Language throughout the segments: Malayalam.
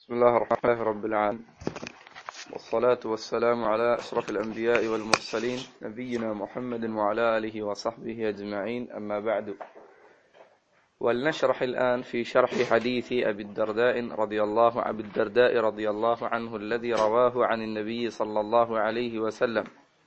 بسم الله الرحمن الرحيم رب العالمين والصلاة والسلام على أشرف الأنبياء والمرسلين نبينا محمد وعلى آله وصحبه أجمعين أما بعد ولنشرح الآن في شرح حديث أبي الدرداء رضي الله أبي الدرداء رضي الله عنه الذي رواه عن النبي صلى الله عليه وسلم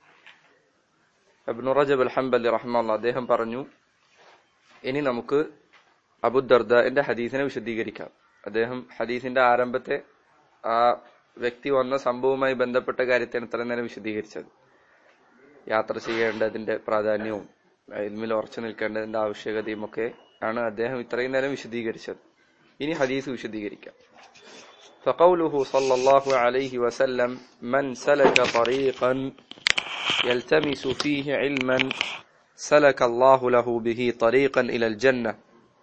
ابن رجب الحنبلي رحمه الله അദ്ദേഹം പറഞ്ഞു ഇനി നമുക്ക് അബുദർദാന്റെ ഹദീസിനെ വിശദീകരിക്കാം അദ്ദേഹം ഹദീസിന്റെ ആരംഭത്തെ ആ വ്യക്തി വന്ന സംഭവവുമായി ബന്ധപ്പെട്ട കാര്യത്തെയാണ് ഇത്ര നേരം വിശദീകരിച്ചത് യാത്ര ചെയ്യേണ്ടതിന്റെ പ്രാധാന്യവും ഇൽമിൽ ഉറച്ചു നിൽക്കേണ്ടതിന്റെ ആവശ്യകതയും ഒക്കെ ആണ് അദ്ദേഹം ഇത്രയും നേരം വിശദീകരിച്ചത് ഇനി ഹദീസ് വിശദീകരിക്കാം فقوله صلى الله عليه وسلم من سلك طريقا يلتمس فيه علما سلك الله له به طريقا إلى الجنة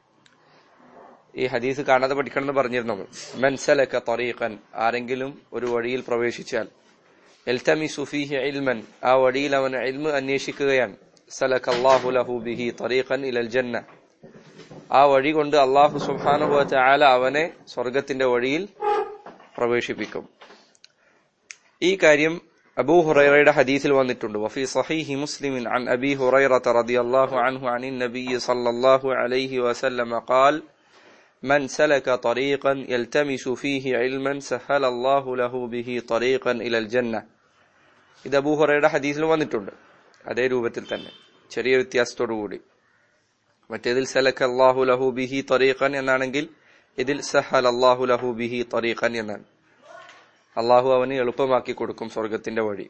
ഈ ഹദീസ് കാണാതെ പഠിക്കണം എന്ന് പറഞ്ഞിരുന്നു നമ്മൾ മൻസലക തറീഖൻ ആരെങ്കിലും ഒരു വഴിയിൽ പ്രവേശിച്ചാൽ എൽതമി സുഫീഹി ഇൽമൻ ആ വഴിയിൽ അവൻ ഇൽമ് അന്വേഷിക്കുകയാണ് സലക അല്ലാഹു ലഹു ബിഹി തറീഖൻ ഇലൽ ജന്ന ആ വഴി കൊണ്ട് അള്ളാഹു സുബ്ഹാനഹു വ തആല അവനെ സ്വർഗത്തിന്റെ വഴിയിൽ പ്രവേശിപ്പിക്കും ഈ കാര്യം അബൂ ഹുറൈറയുടെ ഹദീസിൽ വന്നിട്ടുണ്ട് വഫി സഹീഹി മുസ്ലിമിൻ عن أبي هريرة رضي الله عنه عن النبي صلى الله عليه وسلم قال من سلك طريقا يلتمس فيه علما سهل الله له به طريقا إلى الجنة ഇത് അബൂ ഹുറയുടെ ഹദീസിൽ വന്നിട്ടുണ്ട് അതേ രൂപത്തിൽ തന്നെ ചെറിയ വ്യത്യാസത്തോടു കൂടി മറ്റേതിൽ സലക്ക് അള്ളാഹു ലഹു ബിഹി തറീഖൻ എന്നാണെങ്കിൽ ഇതിൽ സഹൽ അള്ളാഹു ലഹു ബിഹി തറീഖൻ എന്നാണ് അള്ളാഹു അവന് എളുപ്പമാക്കി കൊടുക്കും സ്വർഗത്തിന്റെ വഴി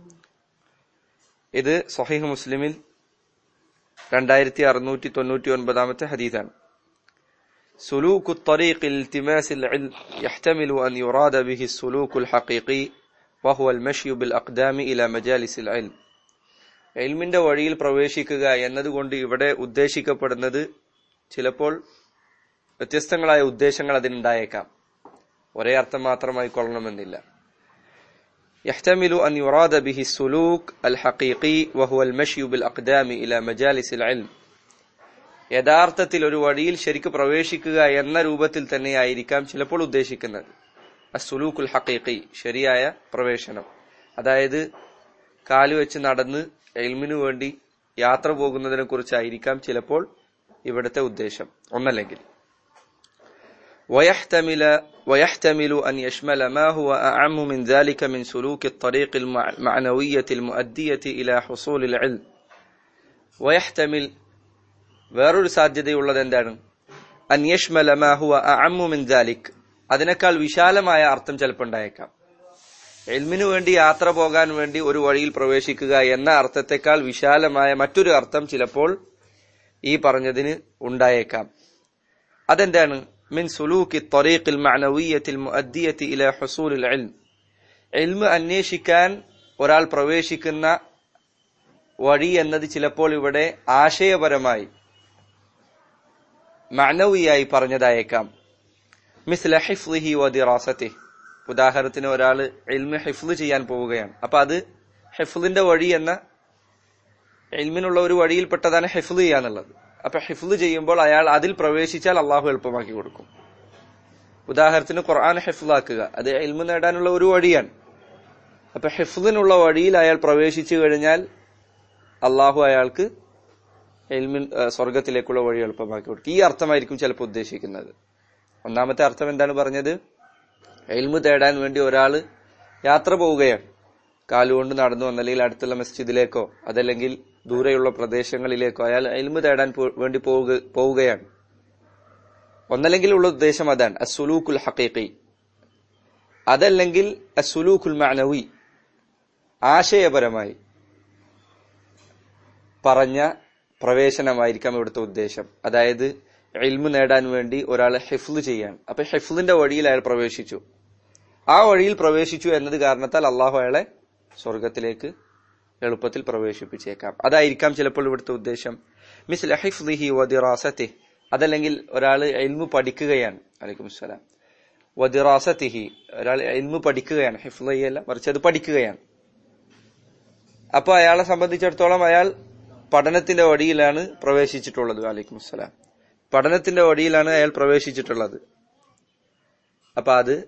ഇത് സഹീഹ് മുസ്ലിമിൽ രണ്ടായിരത്തി അറുന്നൂറ്റി തൊണ്ണൂറ്റി ഒൻപതാമത്തെ ഹദീസാണ് سلوك الطريق التماس العلم يحتمل أن يراد به السلوك الحقيقي وهو المشي بالأقدام إلى مجالس العلم ഇൽമിന്റെ വഴിയിൽ പ്രവേശിക്കുക എന്നതുകൊണ്ട് ഇവിടെ ഉദ്ദേശിക്കപ്പെടുന്നത് ചിലപ്പോൾ വ്യത്യസ്തങ്ങളായ ഉദ്ദേശങ്ങൾ അതിനുണ്ടായേക്കാം ഒരേ അർത്ഥം മാത്രമായി കൊള്ളണമെന്നില്ല يحتمل أن يراد به السلوك الحقيقي وهو المشي بالأقدام إلى مجالس العلم യഥാർത്ഥത്തിൽ ഒരു വഴിയിൽ ശരിക്ക് പ്രവേശിക്കുക എന്ന രൂപത്തിൽ തന്നെയായിരിക്കാം ചിലപ്പോൾ ഉദ്ദേശിക്കുന്നത് അസുലൂക്കുൽ ഹക്കീഖി ശരിയായ പ്രവേശനം അതായത് കാലുവെച്ച് നടന്ന് എൽമിനു വേണ്ടി യാത്ര പോകുന്നതിനെ കുറിച്ചായിരിക്കാം ചിലപ്പോൾ ഇവിടുത്തെ ഉദ്ദേശം ഒന്നല്ലെങ്കിൽ ويحتمل ويحتمل أن يشمل ما هو أعم من ذلك من سلوك الطريق المعنوية المؤدية إلى حصول العلم ويحتمل വേറൊരു സാധ്യതയുള്ളത് എന്താണ് അന്യഷ്മല മാഹുവ അഅമ്മു മിൻ ദാലിക് അതിനേക്കാൾ വിശാലമായ അർത്ഥം ചിലപ്പോൾ ഉണ്ടായേക്കാം എൽമിനു വേണ്ടി യാത്ര പോകാൻ വേണ്ടി ഒരു വഴിയിൽ പ്രവേശിക്കുക എന്ന അർത്ഥത്തെക്കാൾ വിശാലമായ മറ്റൊരു അർത്ഥം ചിലപ്പോൾ ഈ പറഞ്ഞതിന് ഉണ്ടായേക്കാം അതെന്താണ് മിൻ സുലൂക്കി ത്വറീഖിൽ മഅനവിയ്യത്തിൽ മുഅദ്ദിയത്തി ഇല ഹുസൂലിൽ ഇൽം ഇൽമ് അന്വേഷിക്കാൻ ഒരാൾ പ്രവേശിക്കുന്ന വഴി എന്നത് ചിലപ്പോൾ ഇവിടെ ആശയപരമായി മഅനവിയായി പറഞ്ഞതായേക്കാം മിസ്ല ഹിഫ്ലിഹി വദിറാസത്തി ഉദാഹരണത്തിന് ഒരാൾ ഇൽമി ഹിഫ്ല് ചെയ്യാൻ പോവുകയാണ് അപ്പൊ അത് ഹിഫ്ലിന്റെ വഴി എന്ന ഇൽമിനുള്ള ഒരു വഴിയിൽപ്പെട്ടതാണ് ഹിഫ്ല് ചെയ്യാന്നുള്ളത് അപ്പൊ ഹിഫ്ല് ചെയ്യുമ്പോൾ അയാൾ അതിൽ പ്രവേശിച്ചാൽ അള്ളാഹു എളുപ്പമാക്കി കൊടുക്കും ഉദാഹരണത്തിന് ഖുർആൻ ഹിഫ്ലാക്കുക അത് ഇൽമു നേടാനുള്ള ഒരു വഴിയാണ് അപ്പൊ ഹിഫ്ലിനുള്ള വഴിയിൽ അയാൾ പ്രവേശിച്ചു കഴിഞ്ഞാൽ അള്ളാഹു അയാൾക്ക് എൽമിൻ സ്വർഗത്തിലേക്കുള്ള വഴി എളുപ്പമാക്കി കൊടുക്കും ഈ അർത്ഥമായിരിക്കും ചിലപ്പോൾ ഉദ്ദേശിക്കുന്നത് ഒന്നാമത്തെ അർത്ഥം എന്താണ് പറഞ്ഞത് എൽമു തേടാൻ വേണ്ടി ഒരാള് യാത്ര പോവുകയാണ് കാലുകൊണ്ട് നടന്നു അല്ലെങ്കിൽ അടുത്തുള്ള മസ്ജിദിലേക്കോ അതല്ലെങ്കിൽ ദൂരെയുള്ള പ്രദേശങ്ങളിലേക്കോ അയാൾ എൽമു തേടാൻ വേണ്ടി പോവുകയാണ് ഒന്നല്ലെങ്കിൽ ഉള്ള ഉദ്ദേശം അതാണ് അസുലൂക്കുൽ ഹക്കീഖി അതല്ലെങ്കിൽ അസുലൂക്കുൽ മഅനവി ആശയപരമായി പറഞ്ഞ പ്രവേശനമായിരിക്കാം ഇവിടുത്തെ ഉദ്ദേശം അതായത് ഇൽമു നേടാൻ വേണ്ടി ഒരാൾ ഹിഫ്ല് ചെയ്യാൻ അപ്പൊ ഹിഫ്ലിന്റെ വഴിയിൽ അയാൾ പ്രവേശിച്ചു ആ വഴിയിൽ പ്രവേശിച്ചു എന്നത് കാരണത്താൽ അള്ളാഹു അയാളെ സ്വർഗത്തിലേക്ക് എളുപ്പത്തിൽ പ്രവേശിപ്പിച്ചേക്കാം അതായിരിക്കാം ചിലപ്പോൾ ഇവിടുത്തെ ഉദ്ദേശം മിസ് ലഹിഫ്ലിഹി വദിറാസത്തി അതല്ലെങ്കിൽ ഒരാൾ ഇൽമു പഠിക്കുകയാണ് അലൈക്കും സ്വലാം വദിറാസത്തിഹി ഒരാൾ ഇൽമു പഠിക്കുകയാണ് ഹിഫ്ലയല്ല മറിച്ച് അത് പഠിക്കുകയാണ് അപ്പൊ അയാളെ സംബന്ധിച്ചിടത്തോളം അയാൾ പഠനത്തിന്റെ വഴിയിലാണ് പ്രവേശിച്ചിട്ടുള്ളത് അലൈക്കും അസ്സലാം പഠനത്തിന്റെ വഴിയിലാണ് അയാൾ പ്രവേശിച്ചിട്ടുള്ളത് അപ്പൊ അത്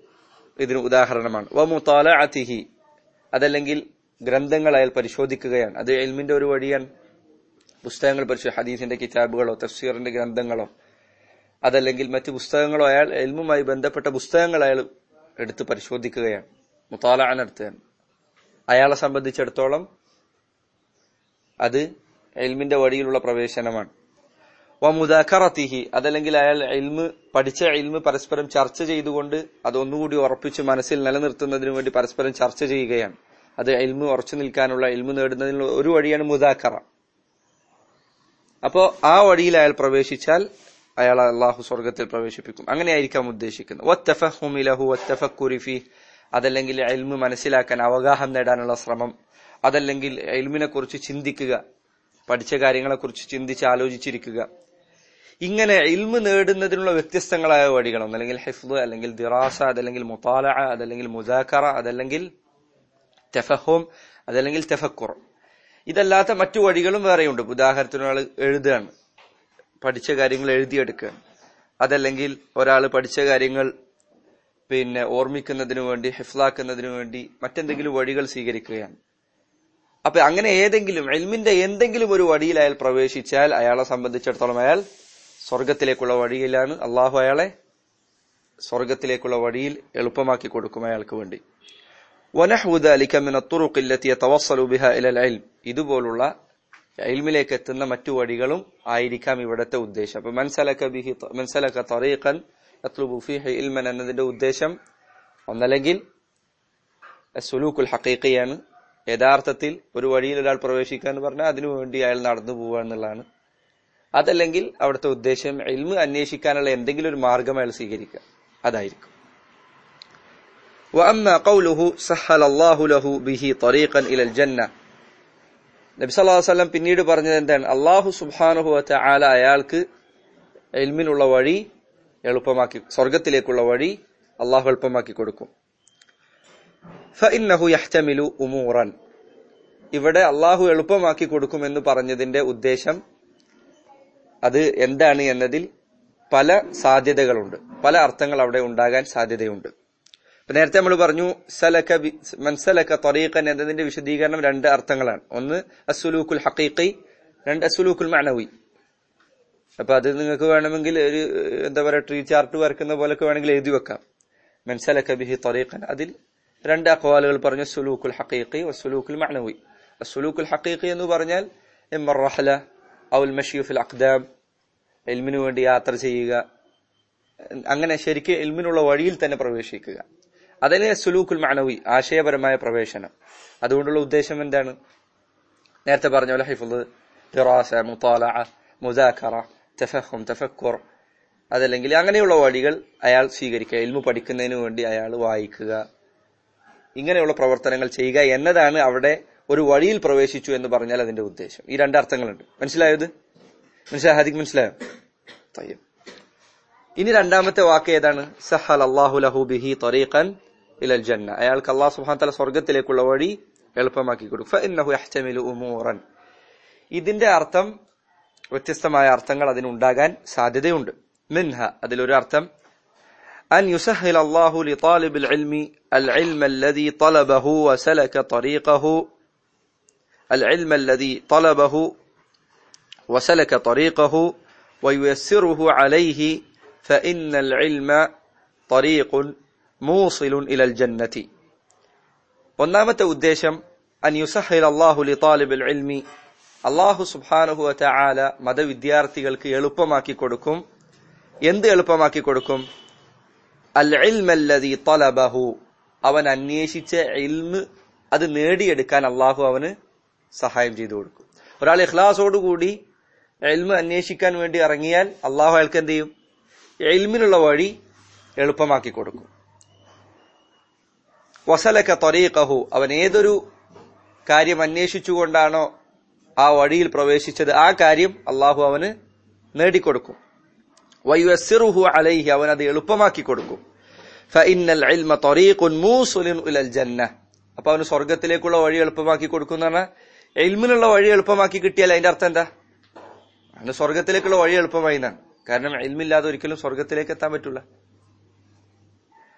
ഇതിന് ഉദാഹരണമാണ് വ മുതാലഅതിഹി അതല്ലെങ്കിൽ ഗ്രന്ഥങ്ങൾ അയാൾ പരിശോധിക്കുകയാണ് അത് എൽമിന്റെ ഒരു വഴിയാണ് പുസ്തകങ്ങൾ പരിശോധി ഹദീസിന്റെ കിതാബുകളോ തഫ്സീറിന്റെ ഗ്രന്ഥങ്ങളോ അതല്ലെങ്കിൽ മറ്റു പുസ്തകങ്ങളോ അയാൾ എൽമുമായി ബന്ധപ്പെട്ട പുസ്തകങ്ങൾ അയാൾ എടുത്ത് പരിശോധിക്കുകയാണ് മുത്താലാൻ നടത്തുകയാണ് അയാളെ സംബന്ധിച്ചിടത്തോളം അത് എൽമിന്റെ വഴിയിലുള്ള പ്രവേശനമാണ് വ മുദാഖറത്തിഹി അതല്ലെങ്കിൽ അയാൾ എൽമ് പഠിച്ച എൽമ് പരസ്പരം ചർച്ച ചെയ്തുകൊണ്ട് അത് ഒന്നുകൂടി ഉറപ്പിച്ച് മനസ്സിൽ നിലനിർത്തുന്നതിനു വേണ്ടി പരസ്പരം ചർച്ച ചെയ്യുകയാണ് അത് എൽമ് ഉറച്ചു നിൽക്കാനുള്ള എൽമ് നേടുന്നതിനുള്ള ഒരു വഴിയാണ് മുദാഖറ അപ്പോ ആ വഴിയിൽ അയാൾ പ്രവേശിച്ചാൽ അയാൾ അള്ളാഹു സ്വർഗത്തിൽ പ്രവേശിപ്പിക്കും അങ്ങനെയായിരിക്കാം ഉദ്ദേശിക്കുന്നത് വത്തഫഹുമിലഹു വത്തഫക്കുരിഫി അതല്ലെങ്കിൽ എൽമ് മനസ്സിലാക്കാൻ അവഗാഹം നേടാനുള്ള ശ്രമം അതല്ലെങ്കിൽ എൽമിനെ കുറിച്ച് ചിന്തിക്കുക പഠിച്ച കാര്യങ്ങളെ കുറിച്ച് ചിന്തിച്ച് ആലോചിച്ചിരിക്കുക ഇങ്ങനെ ഇൽമ് നേടുന്നതിനുള്ള വ്യത്യസ്തങ്ങളായ വഴികൾ ഒന്നല്ലെങ്കിൽ ഹിഫ്ദ് അല്ലെങ്കിൽ ദിറാസ അതല്ലെങ്കിൽ മുത്താല അതല്ലെങ്കിൽ മുദാക്കറ അതല്ലെങ്കിൽ തെഫഹോം അതല്ലെങ്കിൽ തെഫക്കുർ ഇതല്ലാത്ത മറ്റു വഴികളും വേറെയുണ്ട് ഉദാഹരണത്തിന് ഒരാൾ എഴുതുകയാണ് പഠിച്ച കാര്യങ്ങൾ എഴുതിയെടുക്കുക അതല്ലെങ്കിൽ ഒരാൾ പഠിച്ച കാര്യങ്ങൾ പിന്നെ ഓർമ്മിക്കുന്നതിനു വേണ്ടി ഹിഫ്ലാക്കുന്നതിനു വേണ്ടി മറ്റെന്തെങ്കിലും വഴികൾ സ്വീകരിക്കുകയാണ് അപ്പൊ അങ്ങനെ ഏതെങ്കിലും എൽമിന്റെ എന്തെങ്കിലും ഒരു വഴിയിൽ അയാൾ പ്രവേശിച്ചാൽ അയാളെ സംബന്ധിച്ചിടത്തോളം അയാൾ സ്വർഗത്തിലേക്കുള്ള വഴിയിലാണ് അള്ളാഹു അയാളെ സ്വർഗത്തിലേക്കുള്ള വഴിയിൽ എളുപ്പമാക്കി കൊടുക്കും അയാൾക്ക് വേണ്ടി ونحو ذلك من الطرق التي يتوصل بها الى العلم ഇതുപോലുള്ള ഇൽമിലേക്ക് എത്തുന്ന മറ്റു വഴികളും ആയിരിക്കാം ഇവിടത്തെ ഉദ്ദേശം അപ്പൊ മൻസലക ബിഹി മൻസലക തറീഖൻ യത്ലുബു ഫീഹി ഇൽമൻ എന്നതിന്റെ ഉദ്ദേശം ഒന്നല്ലെങ്കിൽ സുലൂക്കുൽ ഹഖീഖിയാണ് യഥാർത്ഥത്തിൽ ഒരു വഴിയിൽ ഒരാൾ പ്രവേശിക്കുക എന്ന് പറഞ്ഞാൽ അതിനുവേണ്ടി അയാൾ നടന്നു പോവുക എന്നുള്ളതാണ് അതല്ലെങ്കിൽ അവിടുത്തെ ഉദ്ദേശം ഇൽമ് അന്വേഷിക്കാനുള്ള എന്തെങ്കിലും ഒരു മാർഗം അയാൾ സ്വീകരിക്കുക അതായിരിക്കും وأما قوله سهل الله له به طريقا إلى الجنة നബി സല്ലല്ലാഹു അലൈഹി വസല്ലം പിന്നീട് പറഞ്ഞത് എന്താണ് അള്ളാഹു സുബ്ഹാനഹു വതആല അയാൾക്ക് ഇൽമിനുള്ള വഴി എളുപ്പമാക്കി സ്വർഗത്തിലേക്കുള്ള വഴി അള്ളാഹു എളുപ്പമാക്കി കൊടുക്കും ഫഇന്നഹു യഹ്തമിലു ഉമൂറൻ ഇവിടെ അള്ളാഹു എളുപ്പമാക്കി കൊടുക്കും എന്ന് പറഞ്ഞതിന്റെ ഉദ്ദേശം അത് എന്താണ് എന്നതിൽ പല സാധ്യതകളുണ്ട് പല അർത്ഥങ്ങൾ അവിടെ ഉണ്ടാകാൻ സാധ്യതയുണ്ട് ഇപ്പൊ നേരത്തെ നമ്മൾ പറഞ്ഞു സലക ബി- മൻസലക ത്വരീഖൻ എന്നതിന്റെ വിശദീകരണം രണ്ട് അർത്ഥങ്ങളാണ് ഒന്ന് അസുലൂക്കുൽ ഹഖീഖി രണ്ട് അസുലൂക്കുൽ മഅനവി അപ്പൊ അത് നിങ്ങൾക്ക് വേണമെങ്കിൽ ഒരു എന്താ പറയുക ട്രീ ചാർട്ട് വരക്കുന്ന പോലൊക്കെ വേണമെങ്കിൽ എഴുതി വെക്കാം മൻസലക ബിഹി ത്വരീഖൻ അതിൽ രണ്ട് അക്വാലുകൾ പറഞ്ഞു സുലൂക്കുൽ ഹഖീഖി വസുലൂക്കുൽ മഅനവി അസുലൂക്കുൽ ഹഖീഖി എന്ന് പറഞ്ഞാൽ ഇമ്മ റഹ്ല ഔൽ മഷിയുഫിൽ അഖ്ദാം എൽമിനു വേണ്ടി യാത്ര ചെയ്യുക അങ്ങനെ ശരിക്ക് എൽമിനുള്ള വഴിയിൽ തന്നെ പ്രവേശിക്കുക അതിനെ സുലൂക്കുൽ മഅനവി ആശയപരമായ പ്രവേശനം അതുകൊണ്ടുള്ള ഉദ്ദേശം എന്താണ് നേരത്തെ പറഞ്ഞ പോലെ ഹിഫുദ് ദിറാസ മുത്താലഅ മുദാക്കറ തഫഹും തഫക്കുർ അതല്ലെങ്കിൽ അങ്ങനെയുള്ള വഴികൾ അയാൾ സ്വീകരിക്കുക എൽമു പഠിക്കുന്നതിന് വേണ്ടി അയാൾ വായിക്കുക ഇങ്ങനെയുള്ള പ്രവർത്തനങ്ങൾ ചെയ്യുക എന്നതാണ് അവിടെ ഒരു വഴിയിൽ പ്രവേശിച്ചു എന്ന് പറഞ്ഞാൽ അതിന്റെ ഉദ്ദേശം ഈ രണ്ട് അർത്ഥങ്ങളുണ്ട് മനസ്സിലായത് മനസ്സിലായോ ഹാദിക്ക് മനസ്സിലായോ തയ്യം ഇനി രണ്ടാമത്തെ വാക്ക് ഏതാണ് സഹൽ അള്ളാഹു ലഹു ബിഹി ത്വരീഖൻ ഇലൽ ജന്ന അയാൾക്ക് അള്ളാഹു സുബ്ഹാനഹു വതആല സ്വർഗ്ഗത്തിലേക്കുള്ള വഴി എളുപ്പമാക്കി കൊടുക്കും ഫഇന്നഹു യഹ്തമിലു ഉമൂറൻ ഇതിന്റെ അർത്ഥം വ്യത്യസ്തമായ അർത്ഥങ്ങൾ അതിനുണ്ടാകാൻ സാധ്യതയുണ്ട് മിൻഹ അതിലൊരു അർത്ഥം أن يسهل الله لطالب العلم العلم الذي طلبه وسلك طريقه العلم الذي طلبه وسلك طريقه وييسره عليه فإن العلم طريق موصل إلى الجنة ഒന്നാമത്തെ ഉദ്ദേശം അൻ യുസഹിൽ അള്ളാഹു ലി താലിബിൽ ഇൽമി അള്ളാഹു സുബ്ഹാനഹു വതആല മതവിദ്യാർത്ഥികൾക്ക് എളുപ്പമാക്കി കൊടുക്കും എന്ത് എളുപ്പമാക്കി കൊടുക്കും അൽ ഇൽമല്ലദി തലബഹു അവൻ അന്വേഷിച്ച ഇൽമ് അത് നേടിയെടുക്കാൻ അള്ളാഹു അവന് സഹായം ചെയ്തു കൊടുക്കും ഒരാൾ ഇഖ്ലാസോടുകൂടി എൽമ് അന്വേഷിക്കാൻ വേണ്ടി ഇറങ്ങിയാൽ അള്ളാഹു അയാൾക്ക് എന്ത് ചെയ്യും എൽമിനുള്ള വഴി എളുപ്പമാക്കി കൊടുക്കും വസലക ത്വരീഖഹു അവൻ ഏതൊരു കാര്യം അന്വേഷിച്ചുകൊണ്ടാണോ ആ വഴിയിൽ പ്രവേശിച്ചത് ആ കാര്യം അള്ളാഹു അവന് നേടിക്കൊടുക്കും വയുസ്സിറുഹു അലൈഹി അവൻ അത് എളുപ്പമാക്കി കൊടുക്കും ഫഇന്നൽ ഇൽമ ത്വരീഖുൻ മൂസുലിൻ ഇലൽ ജന്ന അപ്പൊ അവന് സ്വർഗത്തിലേക്കുള്ള വഴി എളുപ്പമാക്കി കൊടുക്കും എന്ന് പറഞ്ഞാൽ ഇൽമിനുള്ള വഴി എളുപ്പമാക്കി കിട്ടിയാൽ അതിന്റെ അർത്ഥം എന്താ അവന് സ്വർഗത്തിലേക്കുള്ള വഴി എളുപ്പമായി എന്നാണ് കാരണം ഇൽമില്ലാതെ ഒരിക്കലും സ്വർഗത്തിലേക്ക് എത്താൻ പറ്റില്ല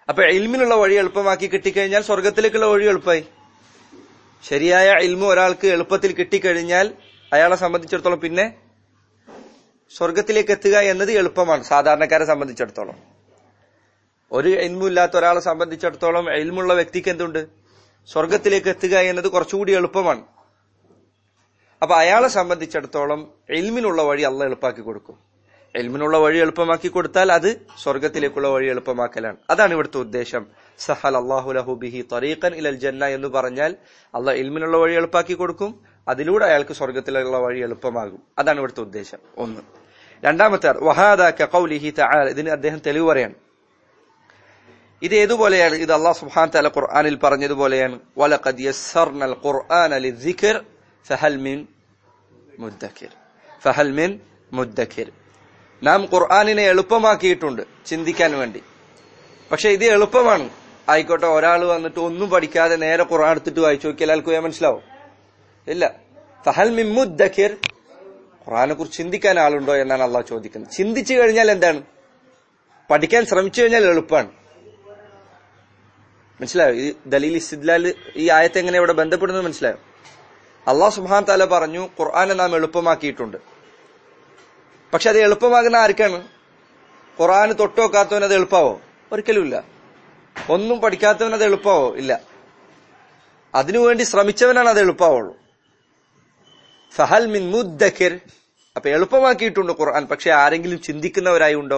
അപ്പൊ ഇൽമിനുള്ള വഴി എളുപ്പമാക്കി കിട്ടിക്കഴിഞ്ഞാൽ സ്വർഗത്തിലേക്കുള്ള വഴി എളുപ്പമായി ശരിയായ ഇൽമു ഒരാൾക്ക് എളുപ്പത്തിൽ കിട്ടിക്കഴിഞ്ഞാൽ അയാളെ സംബന്ധിച്ചിടത്തോളം പിന്നെ സ്വർഗത്തിലേക്ക് എത്തുക എന്നത് എളുപ്പമാണ് സാധാരണക്കാരെ സംബന്ധിച്ചിടത്തോളം ഒരു ഇൽമില്ലാത്ത ഒരാളെ സംബന്ധിച്ചിടത്തോളം ഇൽമുള്ള വ്യക്തിക്ക് എന്തുണ്ട് സ്വർഗത്തിലേക്ക് എത്തുക എന്നത് കുറച്ചുകൂടി എളുപ്പമാണ് അപ്പൊ അയാളെ സംബന്ധിച്ചിടത്തോളം എൽമിനുള്ള വഴി അല്ല എളുപ്പാക്കി കൊടുക്കും എൽമിനുള്ള വഴി എളുപ്പമാക്കി കൊടുത്താൽ അത് സ്വർഗത്തിലേക്കുള്ള വഴി എളുപ്പമാക്കലാണ് അതാണ് ഇവിടുത്തെ ഉദ്ദേശം സഹൽ അള്ളാഹു ലഹു ബിഹി തറീഖൻ ഇലൽ ജന്ന എന്ന് പറഞ്ഞാൽ അള്ളാഹ് എൽമിനുള്ള വഴി എളുപ്പാക്കി കൊടുക്കും അതിലൂടെ അയാൾക്ക് സ്വർഗത്തിലുള്ള വഴി എളുപ്പമാകും അതാണ് ഇവിടുത്തെ ഉദ്ദേശം ഒന്ന് രണ്ടാമത്തെ വഹാദ കൗലിഹി തആല ഇതിന് അദ്ദേഹം തെളിവ് പറയാണ് ഇത് ഏതുപോലെയാണ് ഇത് അള്ളാഹ് സുബ്ഹാൻ തആല ഖുർആനിൽ പറഞ്ഞതുപോലെയാണ് വലഖദ് യസ്സർനൽ ഖുർആന ലിദ്ദിക്ർ ഫഹൽ മിൻ മുദ്ദക്കിർ ഫഹൽ മിൻ മുദ്ദക്കിർ നാം ഖുർആനിനെ എളുപ്പമാക്കിയിട്ടുണ്ട് ചിന്തിക്കാൻ വേണ്ടി പക്ഷെ ഇത് എളുപ്പമാണ് ആയിക്കോട്ടെ ഒരാൾ വന്നിട്ട് ഒന്നും പഠിക്കാതെ നേരെ ഖുർആൻ എടുത്തിട്ട് വായിച്ചു നോക്കിയാൽ അയാൾക്ക് മനസ്സിലാവും ഇല്ല ഫഹൽ മിൻ മുദ്ദക്കിർ ഖുർആനെ കുറിച്ച് ചിന്തിക്കാൻ ആളുണ്ടോ എന്നാണ് അള്ളാഹ് ചോദിക്കുന്നത് ചിന്തിച്ചു കഴിഞ്ഞാൽ എന്താണ് പഠിക്കാൻ ശ്രമിച്ചു കഴിഞ്ഞാൽ എളുപ്പമാണ് മനസ്സിലായോ ഈ ദലീൽ ഇസ്തിദ്ലാൽ ഈ ആയത്തെ എങ്ങനെ ഇവിടെ ബന്ധപ്പെടുന്നത് മനസ്സിലായോ അള്ളാഹു സുബ്ഹാൻ താല പറഞ്ഞു ഖുർആനെ നാം എളുപ്പമാക്കിയിട്ടുണ്ട് പക്ഷെ അത് എളുപ്പമാകുന്ന ആർക്കാണ് ഖുർആന് തൊട്ടുവെക്കാത്തവൻ അത് എളുപ്പാവോ ഒരിക്കലുമില്ല ഒന്നും പഠിക്കാത്തവൻ അത് എളുപ്പാവോ ഇല്ല അതിനുവേണ്ടി ശ്രമിച്ചവനാണ് അത് എളുപ്പാവുള്ളൂ ഫഹൽ മിൻ മുദ്ദക്കിർ അപ്പൊ എളുപ്പമാക്കിയിട്ടുണ്ട് ഖുർആൻ പക്ഷെ ആരെങ്കിലും ചിന്തിക്കുന്നവരായി ഉണ്ടോ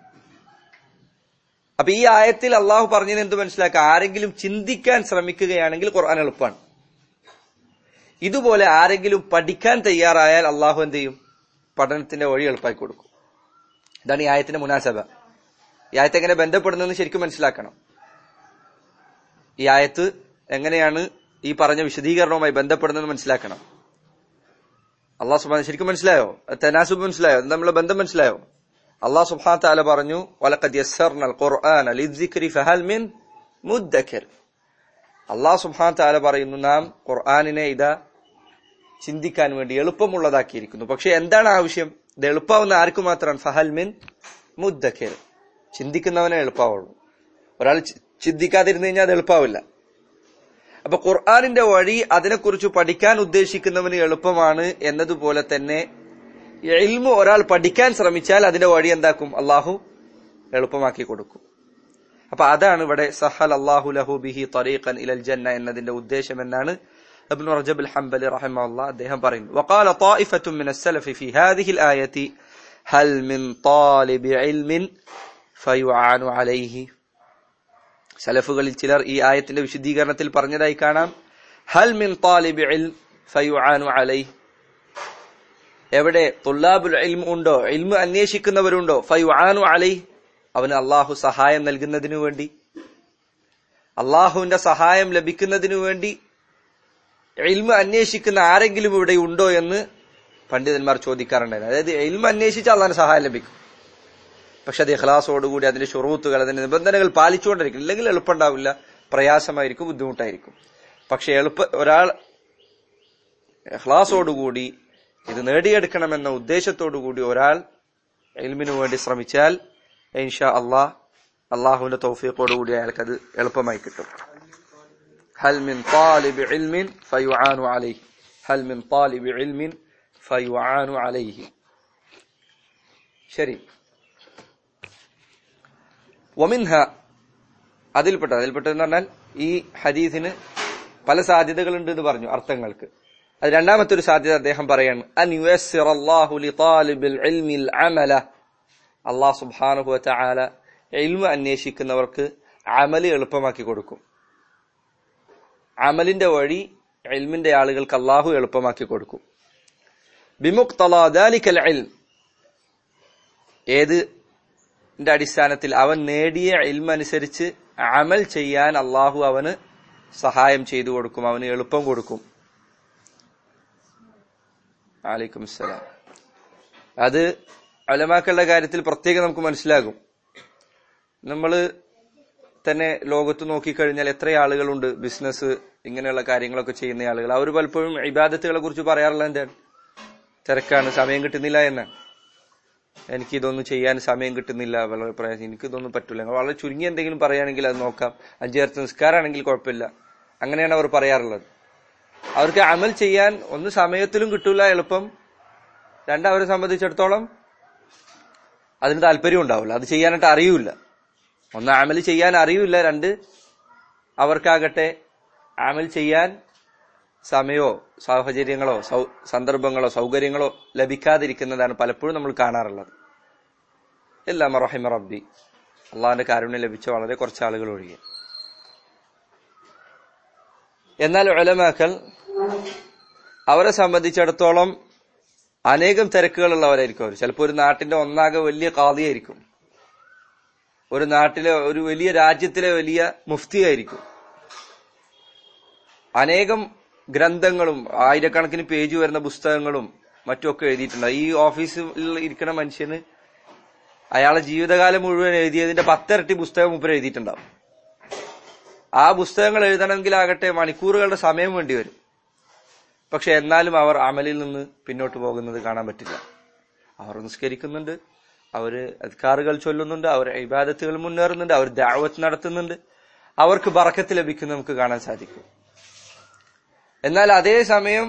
അപ്പൊ ഈ ആയത്തിൽ അള്ളാഹു പറഞ്ഞതിന് എന്ത് മനസ്സിലാക്കുക ആരെങ്കിലും ചിന്തിക്കാൻ ശ്രമിക്കുകയാണെങ്കിൽ ഖുർആൻ എളുപ്പമാണ് ഇതുപോലെ ആരെങ്കിലും പഠിക്കാൻ തയ്യാറായാൽ അള്ളാഹു എന്ത് ചെയ്യും പഠനത്തിന്റെ വഴി എളുപ്പമാക്കി കൊടുക്കും ഇതാണ് ഈ ആയത്തിന്റെ മുനാസബ ഈ ആയത്ത് എങ്ങനെ ബന്ധപ്പെടുന്നതെന്ന് ശരിക്കും മനസ്സിലാക്കണം ഈ ആയത്ത് എങ്ങനെയാണ് ഈ പറഞ്ഞ വിശദീകരണവുമായി ബന്ധപ്പെടുന്നത് മനസ്സിലാക്കണം അള്ളാഹു സുബാൻ ശരിക്കും മനസ്സിലായോ തെനാസുബ് മനസ്സിലായോ ഇത് തമ്മിലുള്ള ബന്ധം മനസ്സിലായോ അള്ളാഹു സുബ്ഹാന താല പറഞ്ഞു വലഖദ് യസ്സർനൽ ഖുർആന ലിദ്ദിക്രി ഫഹൽ മിൻ മുദ്ദക്കിർ അള്ളാഹു സുബ്ഹാന താല പറയുന്നു നാം ഖുർആനിനെ ഇതാ ചിന്തിക്കാൻ വേണ്ടി എളുപ്പമുള്ളതാക്കിയിരിക്കുന്നു പക്ഷെ എന്താണ് ആവശ്യം ഇത് എളുപ്പാവുന്ന ആർക്ക് മാത്രമാണ് ഫഹൽ മിൻ മുദ്ദക്കിർ ചിന്തിക്കുന്നവനെ എളുപ്പാവുള്ളൂ ഒരാൾ ചി- ചിന്തിക്കാതിരുന്നു കഴിഞ്ഞാൽ അത് എളുപ്പാവില്ല അപ്പൊ ഖുർആാനിന്റെ വഴി അതിനെക്കുറിച്ച് പഠിക്കാൻ ഉദ്ദേശിക്കുന്നവന് എളുപ്പമാണ് എന്നതുപോലെ തന്നെ ഇൽമു ഒരാൾ പഠിക്കാൻ ശ്രമിച്ചാൽ അതിന്റെ വഴി എന്താക്കും അള്ളാഹു എളുപ്പമാക്കി കൊടുക്കും അപ്പൊ അതാണ് ഇവിടെ സഹൽ അള്ളാഹു ലഹു ബിഹി തറീഖൻ ഇലൽ ജന്ന എന്നതിന്റെ ഉദ്ദേശം എന്നാണ് ابن رجب الحنبلي رحمه الله അദ്ദേഹം പറയുന്നു وقال طائفة من السلف في هذه الآية هل من طالب علم فيعان عليه സലഫുകളിൽ ചിലർ ഈ ആയത്തിന്റെ വിശദീകരണത്തിൽ പറഞ്ഞതായി കാണാം ഹൽ മിൻ താലിബ് ഇൽം ഫയുആനു അലൈഹി എവിടെ തുല്ലാബുൽ ഇൽം ഉണ്ടോ ഇൽമ അന്വേഷിക്കുന്നവരുണ്ടോ ഫയുആനു അലൈഹി അവന് അള്ളാഹു സഹായം നൽകുന്നതിനു വേണ്ടി അള്ളാഹുവിന്റെ സഹായം ലഭിക്കുന്നതിനു വേണ്ടി ഇൽമ അന്വേഷിക്കുന്ന ആരെങ്കിലും ഇവിടെ ഉണ്ടോ എന്ന് പണ്ഡിതന്മാർ ചോദിക്കാറുണ്ടായിരുന്നു അതായത് ഇൽമ അന്വേഷിച്ചാൽ അള്ളാഹിന് സഹായം ലഭിക്കും പക്ഷെ അത് ഇഖ്ലാസോടുകൂടി അതിന്റെ ഷുറൂത്തുകൾ അതിന്റെ നിബന്ധനകൾ പാലിച്ചുകൊണ്ടിരിക്കും ഇല്ലെങ്കിൽ എളുപ്പമുണ്ടാവില്ല പ്രയാസമായിരിക്കും ബുദ്ധിമുട്ടായിരിക്കും പക്ഷെ എളുപ്പ ഒരാൾ ഇഖ്ലാസോടുകൂടി ഇത് നേടിയെടുക്കണമെന്ന ഉദ്ദേശത്തോടുകൂടി ഒരാൾ ഇൽമിനു വേണ്ടി ശ്രമിച്ചാൽ ഇൻഷാ അള്ളാഹ് അള്ളാഹുവിന്റെ തൗഫീഖോടുകൂടി അയാൾക്ക് അത് എളുപ്പമായി കിട്ടും ഹൽ മിൻ താലിബ് ഇൽമിൻ ഫയുആനു അലൈഹി ഹൽ മിൻ താലിബ് ഇൽമിൻ ഫയുആനു അലൈഹി ശരി വമിൻഹ അതിൽപ്പെട്ട അതിൽപ്പെട്ടതെന്ന് പറഞ്ഞാൽ ഈ ഹദീസിന് പല സാധ്യതകളുണ്ട് എന്ന് പറഞ്ഞു അർത്ഥങ്ങൾക്ക് അത് രണ്ടാമത്തെ ഒരു സാധ്യത അദ്ദേഹം പറയാണ് അൻ യുയസ്സിറ അല്ലാഹു ലിതാലിബിൽ ഇൽമിൽ അമല അല്ലാഹു സുബ്ഹാനഹു വതആല ഇൽമ അന്വേഷിക്കുന്നവർക്ക് അമല് എളുപ്പമാക്കി കൊടുക്കും അമലിന്റെ വഴി ഇൽമിന്റെ ആളുകൾക്ക് അള്ളാഹു എളുപ്പമാക്കി കൊടുക്കും ബിമുക്തലാ ദാലിക്കൽ ഇൽം ഏത് ന്റെ അടിസ്ഥാനത്തിൽ അവൻ നേടിയ ഇൽമ അനുസരിച്ച് അമൽ ചെയ്യാൻ അള്ളാഹു അവന് സഹായം ചെയ്തു കൊടുക്കും അവന് എളുപ്പം കൊടുക്കും ആലൈക്കും സലാം അത് അലമാക്കളുടെ കാര്യത്തിൽ പ്രത്യേകം നമുക്ക് മനസ്സിലാകും നമ്മൾ തന്നെ ലോകത്ത് നോക്കിക്കഴിഞ്ഞാൽ എത്ര ആളുകളുണ്ട് ബിസിനസ് ഇങ്ങനെയുള്ള കാര്യങ്ങളൊക്കെ ചെയ്യുന്ന ആളുകൾ അവർ പലപ്പോഴും ഇബാദത്തുകളെ കുറിച്ച് പറയാറുള്ള എന്താണ് തിരക്കാണ് സമയം കിട്ടുന്നില്ല എന്നാണ് എനിക്ക് ഇതൊന്നും ചെയ്യാൻ സമയം കിട്ടുന്നില്ല വളരെ പ്രയാസം എനിക്ക് ഇതൊന്നും പറ്റില്ല വളരെ ചുരുങ്ങി എന്തെങ്കിലും പറയുകയാണെങ്കിൽ അത് നോക്കാം അഞ്ചു നേരത്തെ നിസ്കാരമാണെങ്കിൽ കുഴപ്പമില്ല അങ്ങനെയാണ് അവർ പറയാറുള്ളത് അവർക്ക് അമൽ ചെയ്യാൻ ഒന്ന് സമയത്തിലും കിട്ടൂല എളുപ്പം രണ്ട് അവരെ സംബന്ധിച്ചിടത്തോളം അതിന് താല്പര്യം ഉണ്ടാവില്ല അത് ചെയ്യാനായിട്ട് അറിയൂല ഒന്ന് അമൽ ചെയ്യാൻ അറിയൂല രണ്ട് അവർക്കാകട്ടെ അമൽ ചെയ്യാൻ സമയമോ സാഹചര്യങ്ങളോ സൗ- സന്ദർഭങ്ങളോ സൗകര്യങ്ങളോ ലഭിക്കാതിരിക്കുന്നതാണ് പലപ്പോഴും നമ്മൾ കാണാറുള്ളത് എല്ലാം റഹിമ റബ്ബി അള്ളാഹിന്റെ കാരുണ്യം ലഭിച്ച വളരെ കുറച്ച് ആളുകൾ ഒഴികെ എന്നാൽ ഉലമാക്കൾ അവരെ സംബന്ധിച്ചിടത്തോളം അനേകം തിരക്കുകളുള്ളവരായിരിക്കും അവർ ചിലപ്പോൾ ഒരു നാട്ടിന്റെ ഒന്നാകെ വലിയ കാതിയായിരിക്കും ഒരു നാട്ടിലെ ഒരു വലിയ രാജ്യത്തിലെ വലിയ മുഫ്തിയായിരിക്കും അനേകം ഗ്രന്ഥങ്ങളും ആയിരക്കണക്കിന് പേജ് വരുന്ന പുസ്തകങ്ങളും മറ്റുമൊക്കെ എഴുതിയിട്ടുണ്ട് ഈ ഓഫീസിൽ ഇരിക്കുന്ന മനുഷ്യന് അയാളെ ജീവിതകാലം മുഴുവൻ എഴുതിയതിന്റെ പത്തിരട്ടി പുസ്തകം മുപ്പർ എഴുതിയിട്ടുണ്ടാവും ആ പുസ്തകങ്ങൾ എഴുതണമെങ്കിലാകട്ടെ മണിക്കൂറുകളുടെ സമയം വേണ്ടി വരും പക്ഷെ എന്നാലും അവർ അമലിൽ നിന്ന് പിന്നോട്ട് പോകുന്നത് കാണാൻ പറ്റില്ല അവർ നിസ്കരിക്കുന്നുണ്ട് അവര് അധികാറുകൾ ചൊല്ലുന്നുണ്ട് അവർ ഇബാദത്തുകൾ മുന്നേറുന്നുണ്ട് അവർ ദാവത്ത് നടത്തുന്നുണ്ട് അവർക്ക് ബറക്കത്ത് ലഭിക്കുന്നത് നമുക്ക് കാണാൻ സാധിക്കും എന്നാൽ അതേ സമയം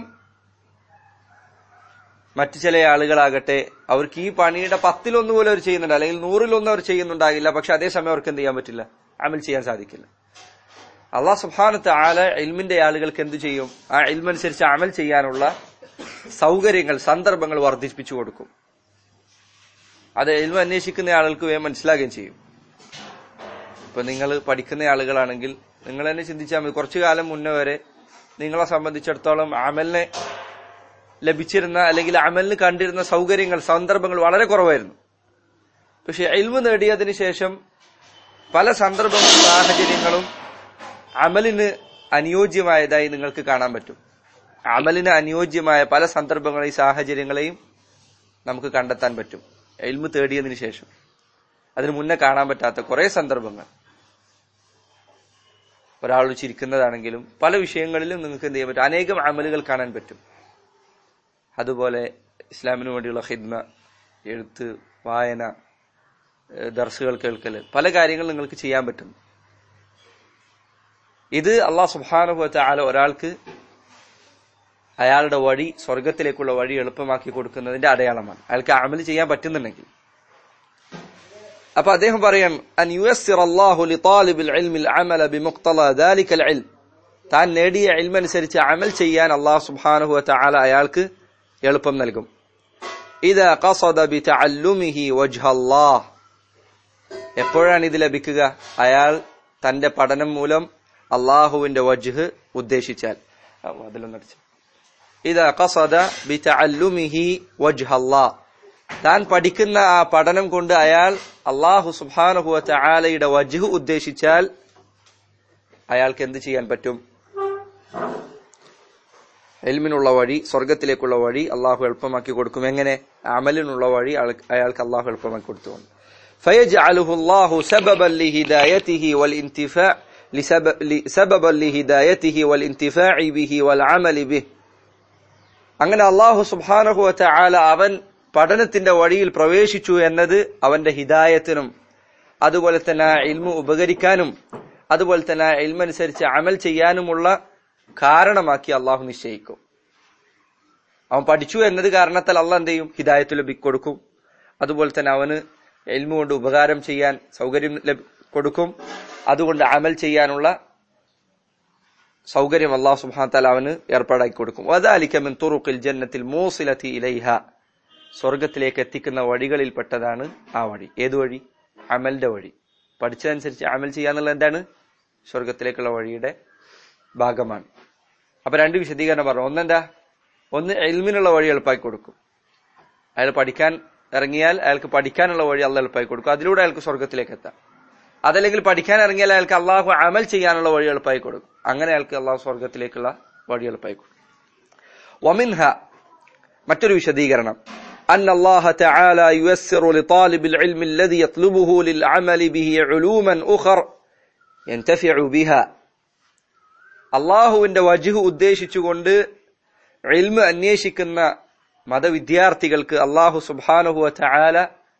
മറ്റു ചില ആളുകളാകട്ടെ അവർക്ക് ഈ പണിയുടെ പത്തിലൊന്നു പോലും അവർ ചെയ്യുന്നുണ്ട് അല്ലെങ്കിൽ നൂറിലൊന്നും അവർ ചെയ്യുന്നുണ്ടാകില്ല പക്ഷെ അതേസമയം അവർക്ക് എന്ത് ചെയ്യാൻ പറ്റില്ല അമൽ ചെയ്യാൻ സാധിക്കില്ല അള്ളാഹ് സുബാനത്ത് ആല ഇൽമിന്റെ ആളുകൾക്ക് എന്ത് ചെയ്യും ആ ഇൽമനുസരിച്ച് അമൽ ചെയ്യാനുള്ള സൗകര്യങ്ങൾ സന്ദർഭങ്ങൾ വർദ്ധിപ്പിച്ചു കൊടുക്കും അത് ഇൽമ അന്വേഷിക്കുന്ന ആളുകൾക്ക് വേഗം മനസ്സിലാകുകയും ചെയ്യും ഇപ്പൊ നിങ്ങൾ പഠിക്കുന്ന ആളുകളാണെങ്കിൽ നിങ്ങൾ തന്നെ ചിന്തിച്ചാൽ മതി കുറച്ചു കാലം മുന്നേ വരെ നിങ്ങളെ സംബന്ധിച്ചിടത്തോളം അമലിനെ ലഭിച്ചിരുന്ന അല്ലെങ്കിൽ അമലിന് കണ്ടിരുന്ന സൗകര്യങ്ങൾ സന്ദർഭങ്ങൾ വളരെ കുറവായിരുന്നു പക്ഷെ ഇൽമ നേടിയതിനു ശേഷം പല സന്ദർഭങ്ങളും സാഹചര്യങ്ങളും അമലിന് അനുയോജ്യമായതായി നിങ്ങൾക്ക് കാണാൻ പറ്റും അമലിന് അനുയോജ്യമായ പല സന്ദർഭങ്ങളെയും സാഹചര്യങ്ങളെയും നമുക്ക് കണ്ടെത്താൻ പറ്റും എൽമ് തേടിയതിനു ശേഷം അതിന് മുന്നേ കാണാൻ പറ്റാത്ത കുറെ സന്ദർഭങ്ങൾ ഒരാൾ ചിരിക്കുന്നതാണെങ്കിലും പല വിഷയങ്ങളിലും നിങ്ങൾക്ക് എന്ത് ചെയ്യാൻ പറ്റും അനേകം അമലുകൾ കാണാൻ പറ്റും അതുപോലെ ഇസ്ലാമിന് വേണ്ടിയുള്ള ഹിദ്മ എഴുത്ത് വായന ഏഹ് ദർസുകൾ കേൾക്കല് പല കാര്യങ്ങളും നിങ്ങൾക്ക് ചെയ്യാൻ പറ്റും ഇത് അള്ളാഹ് സുബാനുഭവത്തെ ആല ഒരാൾക്ക് അയാളുടെ വഴി സ്വർഗത്തിലേക്കുള്ള വഴി എളുപ്പമാക്കി കൊടുക്കുന്നതിന്റെ അടയാളമാണ് അയാൾക്ക് അമൽ ചെയ്യാൻ പറ്റുന്നുണ്ടെങ്കിൽ അപ്പൊ അദ്ദേഹം പറയാം അൻ യുയസ്സിർ അല്ലാഹു ലിതാലിബിൽ ഇൽമിൽ അമല ബിമുഖ്തള ദാലിക്കൽ ഇൽം താൻ നേടിയ ഇൽമനുസരിച്ച് അമൽ ചെയ്യാൻ അള്ളാഹു സുബ്ഹാനഹു വതആല അയാൾക്ക് എളുപ്പം നൽകും ഇദാ ഖസദ ബിതഅല്ലുമിഹി വജ്ഹ അല്ലാഹ് എപ്പോഴാണ് ഇത് ലഭിക്കുക അയാൾ തന്റെ പഠനം മൂലം അള്ളാഹുവിന്റെ വജ്ഹ് ഉദ്ദേശിച്ചാൽ ആ, അതിലൊന്നടിച്ചു ഇതാ ഖസദ ബിതഅല്ലുമിഹി വജ്ഹ അല്ലാഹ് താൻ പഠിക്കുന്ന ആ പഠനം കൊണ്ട് അയാൾ അള്ളാഹു സുബ്ഹാനഹു വതആലയുടെ വജ്ഹ് ഉദ്ദേശിച്ചാൽ അയാൾക്ക് എന്ത് ചെയ്യാൻ പറ്റും എൽമിനുള്ള വഴി സ്വർഗത്തിലേക്കുള്ള വഴി അള്ളാഹു എളുപ്പമാക്കി കൊടുക്കും എങ്ങനെ അമലിനുള്ള വഴി അയാൾക്ക് അയാൾക്ക് അള്ളാഹു എളുപ്പമാക്കി കൊടുത്തുകൊണ്ട് فيجعله الله سببا لهدايته والانتفاع لسبب سببا لهدايته والانتفاع به والعمل به അങ്ങനെ അള്ളാഹു സുബ്ഹാനഹു വതആല അവൻ പഠനത്തിന്റെ വഴിയിൽ പ്രവേശിച്ചു എന്നത് അവന്റെ ഹിദായത്തിനും അതുപോലെ തന്നെ ആ ഇൽമു ഉപകരിക്കാനും അതുപോലെ തന്നെ ആ ഇൽമനുസരിച്ച് അമൽ ചെയ്യാനുമുള്ള കാരണമാക്കി അള്ളാഹു നിശ്ചയിക്കും അവൻ പഠിച്ചു എന്നത് കാരണത്താൽ അള്ളാഹ് എന്ത് ചെയ്യും ഹിദായത്ത് ലഭി കൊടുക്കും അതുപോലെ തന്നെ അവന് എൽമു കൊണ്ട് ഉപകാരം ചെയ്യാൻ സൗകര്യം ലഭി- കൊടുക്കും അതുകൊണ്ട് അമൽ ചെയ്യാനുള്ള സൗകര്യം അള്ളാഹു സുബ്ഹാനഹു വതആല അവന് ഏർപ്പാടാക്കി കൊടുക്കും വദാലിക മിൻ തുറുഖിൽ ജന്നത്തിൽ മൂസിലതി ഇലൈഹ സ്വർഗത്തിലേക്ക് എത്തിക്കുന്ന വഴികളിൽപ്പെട്ടതാണ് ആ വഴി ഏത് വഴി അമലിന്റെ വഴി പഠിച്ചതനുസരിച്ച് അമൽ ചെയ്യാന്നുള്ള എന്താണ് സ്വർഗത്തിലേക്കുള്ള വഴിയുടെ ഭാഗമാണ് അപ്പൊ രണ്ട് വിശദീകരണം പറഞ്ഞു ഒന്നെന്താ ഒന്ന് എൽമിനുള്ള വഴി എളുപ്പമാക്കി കൊടുക്കും അയാൾ പഠിക്കാൻ ഇറങ്ങിയാൽ അയാൾക്ക് പഠിക്കാനുള്ള വഴി അല്ല എളുപ്പമാക്കി കൊടുക്കും അതിലൂടെ അയാൾക്ക് സ്വർഗത്തിലേക്ക് എത്താം അതല്ലെങ്കിൽ പഠിക്കാൻ ഇറങ്ങിയാൽ അയാൾക്ക് അള്ളാഹു അമൽ ചെയ്യാനുള്ള വഴി എളുപ്പമായി കൊടുക്കും അങ്ങനെ അയാൾക്ക് അള്ളാഹു സ്വർഗത്തിലേക്കുള്ള വഴി എളുപ്പമായി കൊടുക്കും വമിൻഹ മറ്റൊരു വിശദീകരണം أن الله تعالى ييسر لطالب العلم الذي يطلبه للعمل به علوما أخر ينتفع بها അള്ളാഹുവിന്റെ വജുഹ് ഉദ്ദേശിച്ചുകൊണ്ട് ഇൽമ അന്വേഷിക്കുന്ന മതവിദ്യാർത്ഥികൾക്ക് അള്ളാഹു സുബാനുഹുവ ചായാല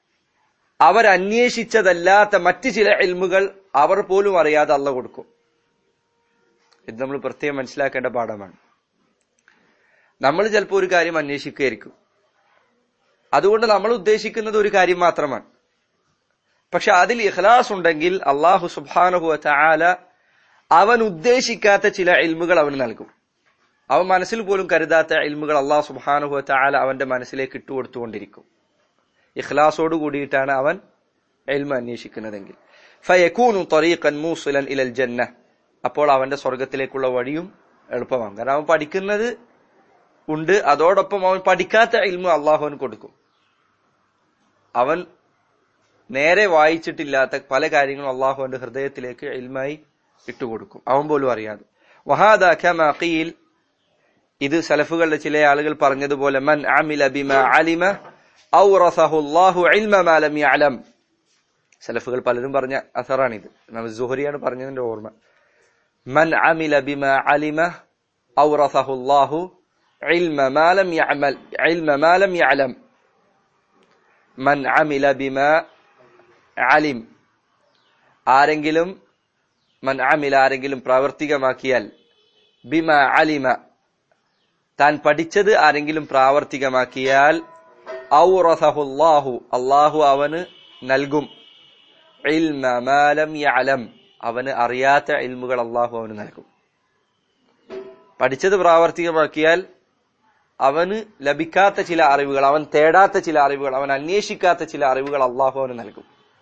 അവരന്വേഷിച്ചതല്ലാത്ത മറ്റു ചില ഇൽമുകൾ അവർ പോലും അറിയാതെ അല്ല കൊടുക്കും ഇത് നമ്മൾ പ്രത്യേകം മനസ്സിലാക്കേണ്ട പാഠമാണ് നമ്മൾ ചിലപ്പോൾ ഒരു കാര്യം അന്വേഷിക്കുകയായിരിക്കും അതുകൊണ്ട് നമ്മൾ ഉദ്ദേശിക്കുന്നത് ഒരു കാര്യം മാത്രമാണ് പക്ഷെ അതിൽ ഇഖ്ലാസ് ഉണ്ടെങ്കിൽ അള്ളാഹു സുബാനുഹു ചാല അവൻ ഉദ്ദേശിക്കാത്ത ചില ഇൽമുകൾ അവന് നൽകും അവൻ മനസ്സിൽ പോലും കരുതാത്ത ഇൽമുകൾ അള്ളാഹു സുബാനുഹു ചാല അവന്റെ മനസ്സിലേക്ക് ഇട്ടുകൊടുത്തുകൊണ്ടിരിക്കും ഇഖ്ലാസോട് കൂടിയിട്ടാണ് അവൻ എൽമ അന്വേഷിക്കുന്നതെങ്കിൽ ഫയക്കൂനു തറീഖൻ മൂസുലൻ ഇലൽ ജന്ന അപ്പോൾ അവന്റെ സ്വർഗത്തിലേക്കുള്ള വഴിയും എളുപ്പമാകും കാരണം അവൻ പഠിക്കുന്നത് ഉണ്ട് അതോടൊപ്പം അവൻ പഠിക്കാത്ത ഇൽമ അള്ളാഹുവിന് കൊടുക്കും അവൻ നേരെ വായിച്ചിട്ടില്ലാത്ത പല കാര്യങ്ങളും അള്ളാഹു അവന്റെ ഹൃദയത്തിലേക്ക് ഇൽമായി ഇട്ടുകൊടുക്കും അവൻ പോലും അറിയാതെ വഹാദ ഖീൽ ഇത് സലഫുകളുടെ ചില ആളുകൾ പറഞ്ഞതുപോലെ മൻ അമില ബിമ അലിമ ഔറസഹു അല്ലാഹു ഇൽമ മാ ലം യഅലം സലഫുകൾ പലരും പറഞ്ഞ അസറാണിത് നമ്മൾ സുഹരിയാണ് പറഞ്ഞതിന്റെ ഓർമ്മ മൻ അമില ബിമ അലിമ ഔറസഹു അല്ലാഹു ഇൽമ മാ ലം യഅമൽ ഇൽമ മാ ലം യഅലം മൻ അമില ബിമ അലിം ആരെങ്കിലും മൻ അമില ആരെങ്കിലും പ്രാവർത്തികമാക്കിയാൽ ബിമ അലിമ താൻ പഠിച്ചത് ആരെങ്കിലും പ്രാവർത്തികമാക്കിയാൽ ഔറസഹുല്ലാഹു അള്ളാഹു അവന് നൽകും ഇൽമ മാലം യഅലം അവന് അറിയാത്ത ഇൽമുകൾ അള്ളാഹു അവന് നൽകും പഠിച്ചത് പ്രാവർത്തികമാക്കിയാൽ അവന് ലഭിക്കാത്ത ചില അറിവുകൾ അവൻ തേടാത്ത ചില അറിവുകൾ അവൻ അന്വേഷിക്കാത്ത ചില അറിവുകൾ അള്ളാഹു അവന് നൽകും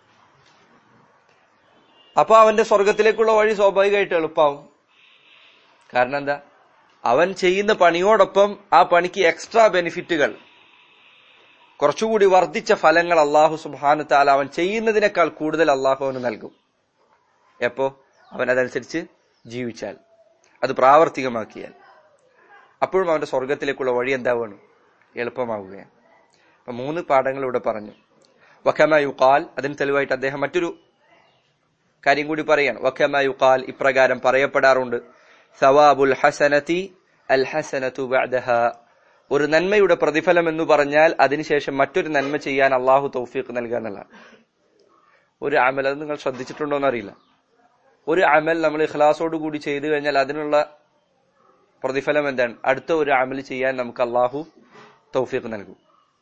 അപ്പൊ അവന്റെ സ്വർഗത്തിലേക്കുള്ള വഴി സ്വാഭാവികമായിട്ട് എളുപ്പമാവും കാരണം എന്താ അവൻ ചെയ്യുന്ന പണിയോടൊപ്പം ആ പണിക്ക് എക്സ്ട്രാ ബെനിഫിറ്റുകൾ കുറച്ചുകൂടി വർദ്ധിച്ച ഫലങ്ങൾ അള്ളാഹു സുബാനുത്താല അവൻ ചെയ്യുന്നതിനേക്കാൾ കൂടുതൽ അള്ളാഹു അവന് നൽകും എപ്പോ അവൻ അതനുസരിച്ച് ജീവിച്ചാൽ അത് പ്രാവർത്തികമാക്കിയാൽ അപ്പോഴും അവന്റെ സ്വർഗത്തിലേക്കുള്ള വഴി എന്താവുകയാണ് എളുപ്പമാവുകയാണ് അപ്പൊ മൂന്ന് പാഠങ്ങൾ ഇവിടെ പറഞ്ഞു വഖമ യുക്കാൽ അതിന് തെളിവായിട്ട് അദ്ദേഹം മറ്റൊരു കാര്യം കൂടി പറയാണ് വഖമ യുക്കാൽ ഇപ്രകാരം പറയപ്പെടാറുണ്ട് സവാബുൽ ഹസനതി അൽ ഹസനതു ബഅദഹ ഒരു നന്മയുടെ പ്രതിഫലം എന്ന് പറഞ്ഞാൽ അതിനുശേഷം മറ്റൊരു നന്മ ചെയ്യാൻ അള്ളാഹു തൗഫീഖ് നൽകുക എന്നുള്ളതാണ് ഒരു അമൽ അത് നിങ്ങൾ ശ്രദ്ധിച്ചിട്ടുണ്ടോ എന്നറിയില്ല ഒരു അമൽ നമ്മൾ ഇഖ്ലാസോട് കൂടി ചെയ്തു കഴിഞ്ഞാൽ അതിനുള്ള പ്രതിഫലം എന്താണ് അടുത്ത ഒരു അമൽ ചെയ്യാൻ നമുക്ക് അള്ളാഹു തൗഫീഖ് നൽകും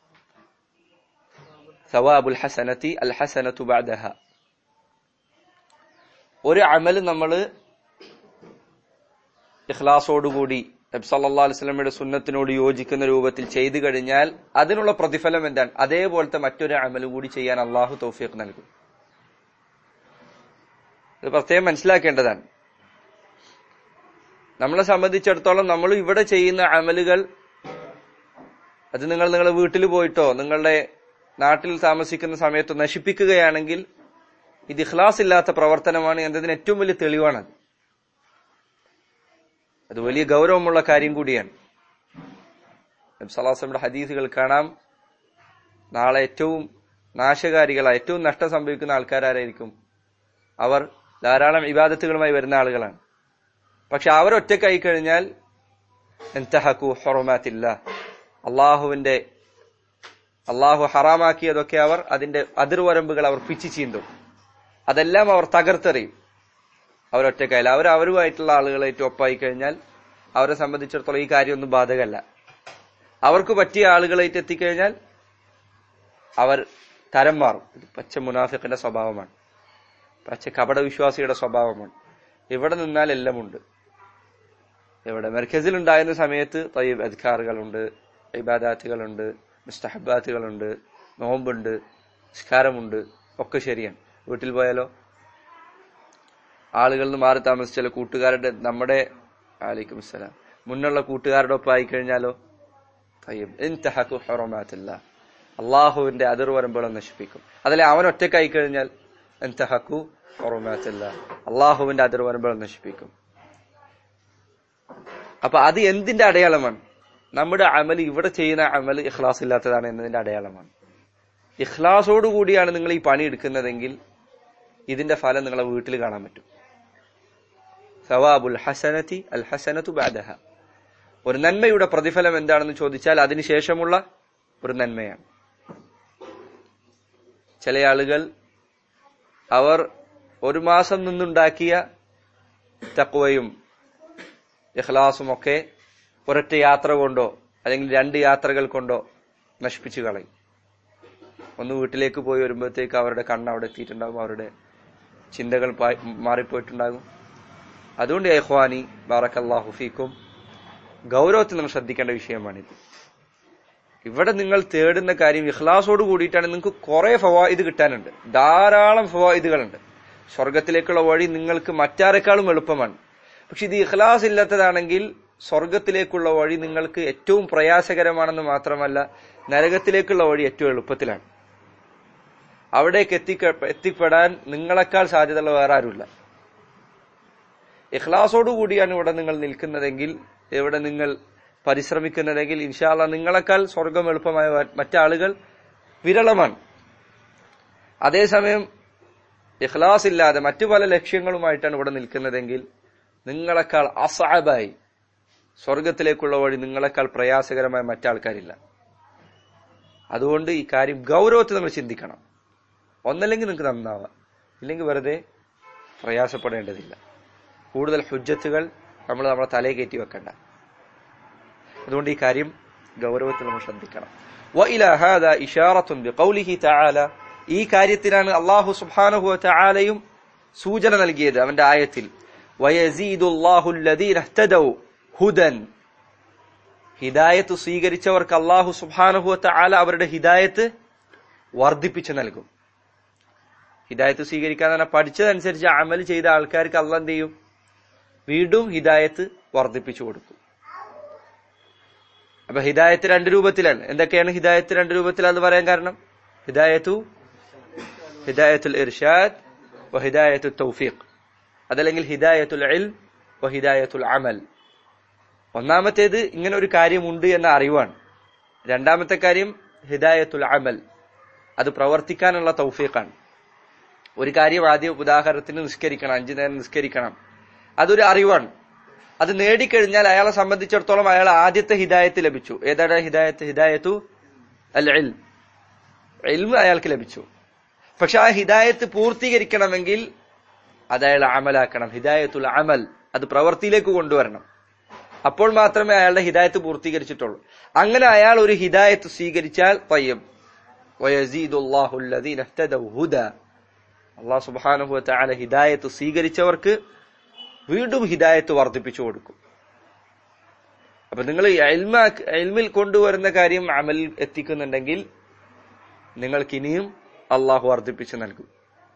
സവാബുൽ ഹസനത്തി അൽ ഹസനത്തു ബഅദഹ ഒരു അമൽ നമ്മൾ ഇഖ്ലാസോടുകൂടി നബി സല്ലല്ലാഹു അലൈഹി വസല്ലമയുടെ സുന്നത്തിനോട് യോജിക്കുന്ന രൂപത്തിൽ ചെയ്തു കഴിഞ്ഞാൽ അതിനുള്ള പ്രതിഫലം എന്താണ് അതേപോലത്തെ മറ്റൊരു അമൽ കൂടി ചെയ്യാൻ അള്ളാഹു തൗഫീഖ് നൽകും ഇത് പ്രത്യേകം മനസ്സിലാക്കേണ്ടതാണ് നമ്മളെ സംബന്ധിച്ചിടത്തോളം നമ്മൾ ഇവിടെ ചെയ്യുന്ന അമലുകൾ അത് നിങ്ങൾ നിങ്ങളുടെ വീട്ടിൽ പോയിട്ടോ നിങ്ങളുടെ നാട്ടിൽ താമസിക്കുന്ന സമയത്തോ നശിപ്പിക്കുകയാണെങ്കിൽ ഇത് ഇഖ്ലാസ് ഇല്ലാത്ത പ്രവർത്തനമാണ് എന്നതിന് ഏറ്റവും വലിയ തെളിവാണ് അത് വലിയ ഗൗരവമുള്ള കാര്യം കൂടിയാണ് നബ്സലാസയുടെ ഹദീസുകൾ കാണാം നാളെ ഏറ്റവും നാശകാരികളായ ഏറ്റവും നഷ്ടം സംഭവിക്കുന്ന ആൾക്കാരായിരിക്കും അവർ ധാരാളം ഇബാദത്തുകളുമായി വരുന്ന ആളുകളാണ് പക്ഷെ അവരൊറ്റക്കായി കഴിഞ്ഞാൽ എന്തഹക്കു ഹൊറമാത്തില്ല അള്ളാഹുവിന്റെ അള്ളാഹു ഹറാമാക്കിയതൊക്കെ അവർ അതിന്റെ അതിർവരമ്പുകൾ അവർ പിച്ചു ചീന്തും അതെല്ലാം അവർ തകർത്തെറിയും അവരൊറ്റക്കായാലും അവർ അവരുമായിട്ടുള്ള ആളുകളായിട്ട് ഒപ്പായി കഴിഞ്ഞാൽ അവരെ സംബന്ധിച്ചിടത്തോളം ഈ കാര്യമൊന്നും ബാധകമല്ല അവർക്ക് പറ്റിയ ആളുകളായിട്ട് എത്തിക്കഴിഞ്ഞാൽ അവർ തരം മാറും ഇത് പച്ച മുനാഫിഖിന്റെ സ്വഭാവമാണ് പച്ച കപട വിശ്വാസിയുടെ സ്വഭാവമാണ് ഇവിടെ നിന്നാൽ എല്ലാം ഉണ്ട് ഇവിടെ മെർക്കസിൽ ഉണ്ടായിരുന്ന സമയത്ത് തയ്യബ് അധികാറുകളുണ്ട് ഇബാദാത്തുകളുണ്ട് മുസ്തഹബാത്തുകളുണ്ട് നോമ്പുണ്ട് നിസ്കാരമുണ്ട് ഒക്കെ ശരിയാണ് വീട്ടിൽ പോയാലോ ആളുകളിൽ നിന്ന് മാറി താമസിച്ചാലോ കൂട്ടുകാരുടെ നമ്മുടെ ആലിക്കും സലാം മുന്നുള്ള കൂട്ടുകാരുടെ ഒപ്പം ആയിക്കഴിഞ്ഞാലോ തയ്യബ് ഹൊറമാത്തില്ല അള്ളാഹുവിന്റെ അതിർവരമ്പുകൾ നശിപ്പിക്കും അതിലെ അവൻ ഒറ്റക്കായി കഴിഞ്ഞാൽ എന്തഹക്കു ഹൊറമാത്തില്ല അള്ളാഹുവിന്റെ അതിർവരമ്പുകൾ നശിപ്പിക്കും അപ്പൊ അത് എന്തിന്റെ അടയാളമാണ് നമ്മുടെ അമൽ ഇവിടെ ചെയ്യുന്ന അമൽ ഇഖ്ലാസ് ഇല്ലാത്തതാണ് എന്നതിന്റെ അടയാളമാണ് ഇഖ്ലാസോട് കൂടിയാണ് നിങ്ങൾ ഈ പണി എടുക്കുന്നതെങ്കിൽ ഇതിന്റെ ഫലം നിങ്ങളെ വീട്ടിൽ കാണാൻ പറ്റും സവാബുൽ ഹസനത്തി അൽ ഹസനത്തു ബാദഹ ഒരു നന്മയുടെ പ്രതിഫലം എന്താണെന്ന് ചോദിച്ചാൽ അതിനുശേഷമുള്ള ഒരു നന്മയാണ് ചില ആളുകൾ അവർ ഒരു മാസം നിന്നുണ്ടാക്കിയ തക്വയും ഇഖ്ലാസും ഒക്കെ ഒരൊറ്റ യാത്ര കൊണ്ടോ അല്ലെങ്കിൽ രണ്ട് യാത്രകൾ കൊണ്ടോ നശിപ്പിച്ചു കളയും ഒന്ന് വീട്ടിലേക്ക് പോയി വരുമ്പോഴത്തേക്ക് അവരുടെ കണ്ണ് അവിടെ എത്തിയിട്ടുണ്ടാകും അവരുടെ ചിന്തകൾ പാ- മാറിപ്പോയിട്ടുണ്ടാകും അതുകൊണ്ട് ഏഹ്വാനി ബാറക്കല്ലാഹു ഫീക്കും ഗൗരവത്തിൽ നമ്മൾ ശ്രദ്ധിക്കേണ്ട വിഷയമാണിത് ഇവിടെ നിങ്ങൾ തേടുന്ന കാര്യം ഇഖ്ലാസോട് കൂടിയിട്ടാണ് നിങ്ങൾക്ക് കുറെ ഫവായിദ് കിട്ടാനുണ്ട് ധാരാളം ഫവായിദുകളുണ്ട് സ്വർഗത്തിലേക്കുള്ള വഴി നിങ്ങൾക്ക് മറ്റാരെക്കാളും എളുപ്പമാണ് പക്ഷെ ഇത് ഇഖ്ലാസ് ഇല്ലാത്തതാണെങ്കിൽ സ്വർഗത്തിലേക്കുള്ള വഴി നിങ്ങൾക്ക് ഏറ്റവും പ്രയാസകരമാണെന്ന് മാത്രമല്ല നരകത്തിലേക്കുള്ള വഴി ഏറ്റവും എളുപ്പത്തിലാണ് അവിടേക്ക് എത്തിക്ക എത്തിപ്പെടാൻ നിങ്ങളെക്കാൾ സാധ്യതയുള്ള വേറെ ആരുമില്ല ഇഖ്ലാസോടു കൂടിയാണ് ഇവിടെ നിങ്ങൾ നിൽക്കുന്നതെങ്കിൽ ഇവിടെ നിങ്ങൾ പരിശ്രമിക്കുന്നതെങ്കിൽ ഇൻഷാല്ല നിങ്ങളെക്കാൾ സ്വർഗം എളുപ്പമായ മറ്റാളുകൾ വിരളമാണ് അതേസമയം ഇഖ്ലാസ് ഇല്ലാതെ മറ്റു പല ലക്ഷ്യങ്ങളുമായിട്ടാണ് ഇവിടെ നിൽക്കുന്നതെങ്കിൽ നിങ്ങളെക്കാൾ അസാബായി സ്വർഗത്തിലേക്കുള്ള വഴി നിങ്ങളെക്കാൾ പ്രയാസകരമായ മറ്റാൾക്കാരില്ല അതുകൊണ്ട് ഈ കാര്യം ഗൗരവത്തിൽ നമ്മൾ ചിന്തിക്കണം ഒന്നല്ലെങ്കിൽ നിങ്ങൾക്ക് നന്നാവാം ഇല്ലെങ്കിൽ വെറുതെ പ്രയാസപ്പെടേണ്ടതില്ല കൂടുതൽ ഹുജ്ജത്തുകൾ നമ്മൾ നമ്മളെ തലയിൽ കയറ്റി വെക്കണ്ട അതുകൊണ്ട് ഈ കാര്യം ഗൗരവത്തിൽ നമ്മൾ ശ്രദ്ധിക്കണം وإلى هذا إشارة بقوله تعالى ഈ കാര്യത്തിനാണ് അള്ളാഹു സുബ്ഹാനഹു വതആലയും സൂചന നൽകിയത് അവന്റെ ആയത്തിൽ വയസീദു അല്ലാഹു الذين اهتدوا ഹുദൻ ഹിദായത്ത് സ്വീകരിച്ചവർക്ക് അള്ളാഹു സുബ്ഹാനഹു വതആല അവരുടെ ഹിദായത്ത് വർദ്ധിപ്പിച്ചു നൽകും ഹിദായത്ത് സ്വീകരിക്കാൻ തന്നെ പഠിച്ചതനുസരിച്ച് അമൽ ചെയ്ത ആൾക്കാർക്ക് അള്ള എന്ത് ചെയ്യും വീണ്ടും ഹിദായത്ത് വർദ്ധിപ്പിച്ചു കൊടുക്കും അപ്പൊ ഹിദായത്ത് രണ്ട് രൂപത്തിലാണ് എന്തൊക്കെയാണ് ഹിദായത്ത് രണ്ട് രൂപത്തിലാന്ന് പറയാൻ കാരണം ഹിദായത്തു ഹിദായത്തുൽ ഇർഷാദ് വ ഹിദായത്തു തൗഫീഖ് അതല്ലെങ്കിൽ ഹിദായത്തുൽ ഇൽം വ ഹിദായത്തുൽ അമൽ ഒന്നാമത്തേത് ഇങ്ങനെ ഒരു കാര്യമുണ്ട് എന്ന അറിവാണ് രണ്ടാമത്തെ കാര്യം ഹിദായത്തുൽ അമൽ അത് പ്രവർത്തിക്കാനുള്ള തൗഫീഖാണ് ഒരു കാര്യം ആദ്യം ഉദാഹരണത്തിന് നിസ്കരിക്കണം അഞ്ചു നേരം നിസ്കരിക്കണം അതൊരു അറിവാണ് അത് നേടിക്കഴിഞ്ഞാൽ അയാളെ സംബന്ധിച്ചിടത്തോളം അയാൾ ആദ്യത്തെ ഹിദായത്ത് ലഭിച്ചു ഏതാണ് ഹിദായത്ത് ഹിദായത്തു അൽ ഇൽം ഇൽമ അയാൾക്ക് ലഭിച്ചു പക്ഷെ ആ ഹിദായത്ത് പൂർത്തീകരിക്കണമെങ്കിൽ അത് അയാൾ അമലാക്കണം ഹിദായത്തുൽ അമൽ അത് പ്രവൃത്തിയിലേക്ക് കൊണ്ടുവരണം അപ്പോൾ മാത്രമേ അയാളുടെ ഹിദായത്ത് പൂർത്തീകരിച്ചിട്ടുള്ളൂ അങ്ങനെ അയാൾ ഒരു ഹിദായത്ത് സ്വീകരിച്ചാൽ തയ്യം അള്ളാഹു സുബാനുഹു വതആല ഹിദായത്ത് സ്വീകരിച്ചവർക്ക് വീണ്ടും ഹിദായത്ത് വർദ്ധിപ്പിച്ചു കൊടുക്കും അപ്പൊ നിങ്ങൾ എൽമിൽ കൊണ്ടുവരുന്ന കാര്യം അമലിൽ എത്തിക്കുന്നുണ്ടെങ്കിൽ നിങ്ങൾക്ക് ഇനിയും അള്ളാഹു വർദ്ധിപ്പിച്ചു നൽകും